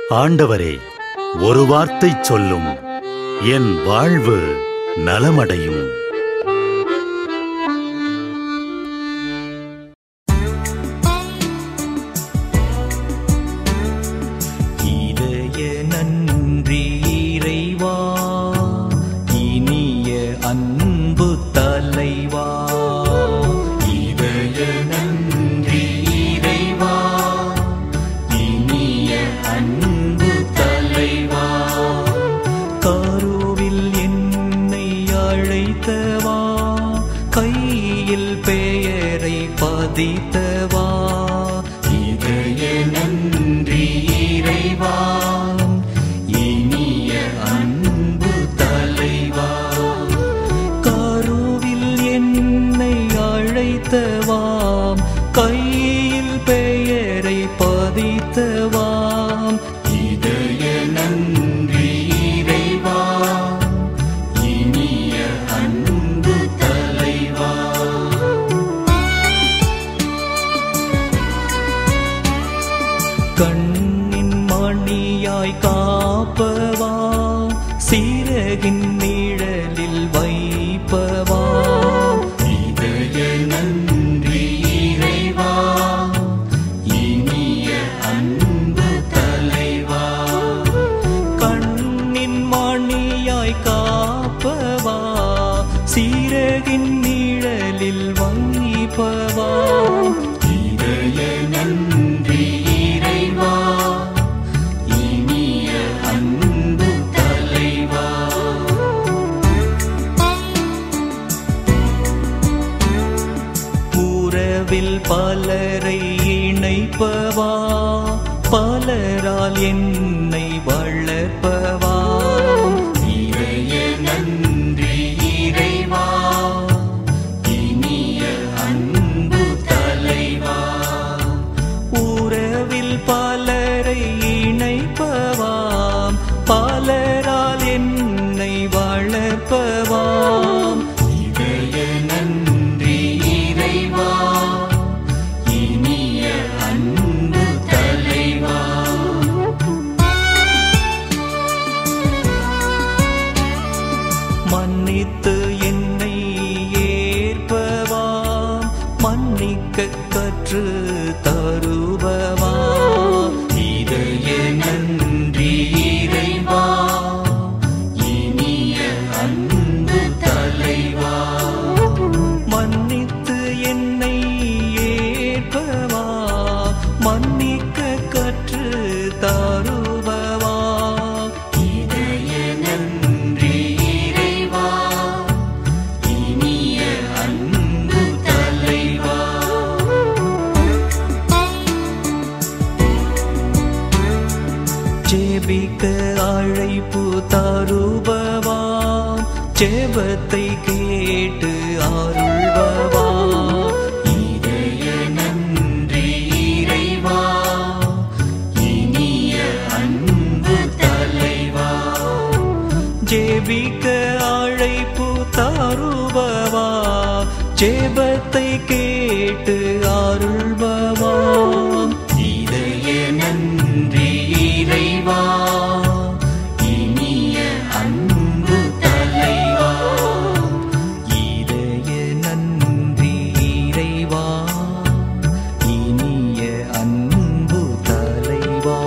ஆண்டவரே ஒரு வார்த்தை சொல்லும் என் வாழ்வு நலமடையும் இதய நன்றி இறைவா இனிய அன்பு தலைவா இதய நன்றி இறைவா இனிய அன்பு தலைவா கருவில் என்னை அழைத்தவா கையில் பெயரை பதித்தவா இதய நன்றி இறைவா இனிய அன்பு தலைவா கருவில் என்னை அழைத்தவாம் கையில் பெயரை பதித்தவாம் இதய நன்றி இறைவா இனிய அன்பு தலைவா கண்ணின் மணியாய் காப்பவா சிறகின் நிழலில் வைப்பவா இதய நன்றி இறைவா இனிய அன்பு தலைவா கண்ணின் மணியாய் காப்பவா சிறகின் நிழலில் வைப்பவா இதய நன்றி இறைவா இனிய அன்பு தலைவா உறவில் பலரை இணைப்பவா பலரால் என்னை வளர்ப்பவா இறைய நன்றி இறைவா இனிய அன்பு தலைவா உறவில் பலரை இணைப்பவாம் பலரால் என்னை வளர்ப்பவாம் இதய நன்றி இறைவா இனிய அன்பு தலைவா மன்னித்து என்னை ஏற்பவா மன்னிக்க கற்று தருபவா இதய நன்றி இறைவா இனிய அன்பு தலைவா மன்னித்து என்னை ஏற்பவா மன்னிக்க கற்று தருபவா இதய நன்றி இறைவா இனிய அன்பு தலைவா ஜெபிக்க அழைப்பு தருபவா ஜெபத்தை கேட்டு அருள்பவா இதய நன்றி இறைவா இனிய அன்பு தலைவா ஜெபிக்க அழைப்பு தருபவா ஜெபத்தை கேட்டு அருள்பவா இதய நன்றி இறைவா இனிய அன்பு தலைவா இதய நன்றி இறைவா இனிய அன்பு தலைவா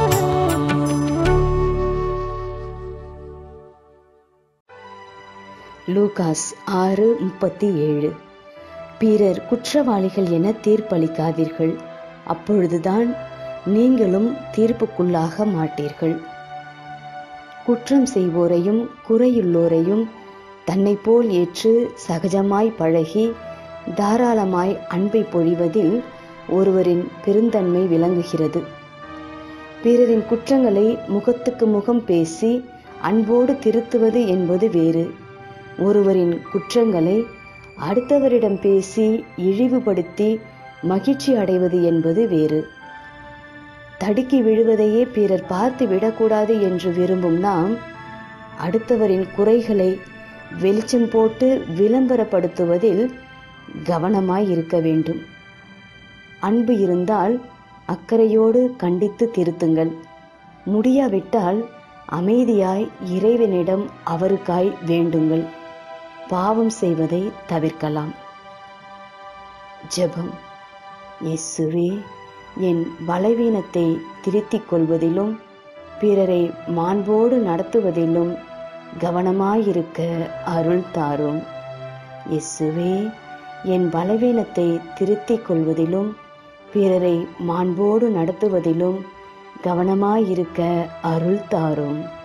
லூகாஸ் ஆறு முப்பத்தி ஏழு பிறர் குற்றவாளிகள் என தீர்ப்பளிக்காதீர்கள் அப்பொழுதுதான் நீங்களும் தீர்ப்புக்குள்ளாக மாட்டீர்கள் குற்றம் செய்வோரையும் குறையுள்ளோரையும் தன்னை போல் ஏற்று சகஜமாய் பழகி தாராளமாய் அன்பை பொழிவதில் ஒருவரின் பெருந்தன்மை விளங்குகிறது பிறரின் குற்றங்களை முகத்துக்கு முகம் பேசி அன்போடு திருத்துவது என்பது வேறு ஒருவரின் குற்றங்களை அடுத்தவரிடம் பேசி இழிவுபடுத்தி மகிழ்ச்சி அடைவது என்பது வேறு தடுக்கி விழுவதையே பிறர் பார்த்து விடக்கூடாது என்று விரும்பும் நாம் அடுத்தவரின் குறைகளை வெளிச்சம் போட்டு விளம்பரப்படுத்துவதில் கவனமாய் இருக்க வேண்டும் அன்பு இருந்தால் அக்கறையோடு கண்டித்து திருத்துங்கள் முடியாவிட்டால் அமைதியாய் இறைவனிடம் அவருக்காய் வேண்டுங்கள் பாவம் செய்வதை தவிர்க்கலாம் ஜெபம் இயேசுவே என் பலவீனத்தை திருத்திக் கொள்வதிலும் பிறரை மாண்போடு நடத்துவதிலும் கவனமாயிருக்க அருள் தாரும் இயேசுவே என் பலவீனத்தை திருத்திக் கொள்வதிலும் பிறரை மாண்போடு நடத்துவதிலும் கவனமாயிருக்க அருள் தாரும்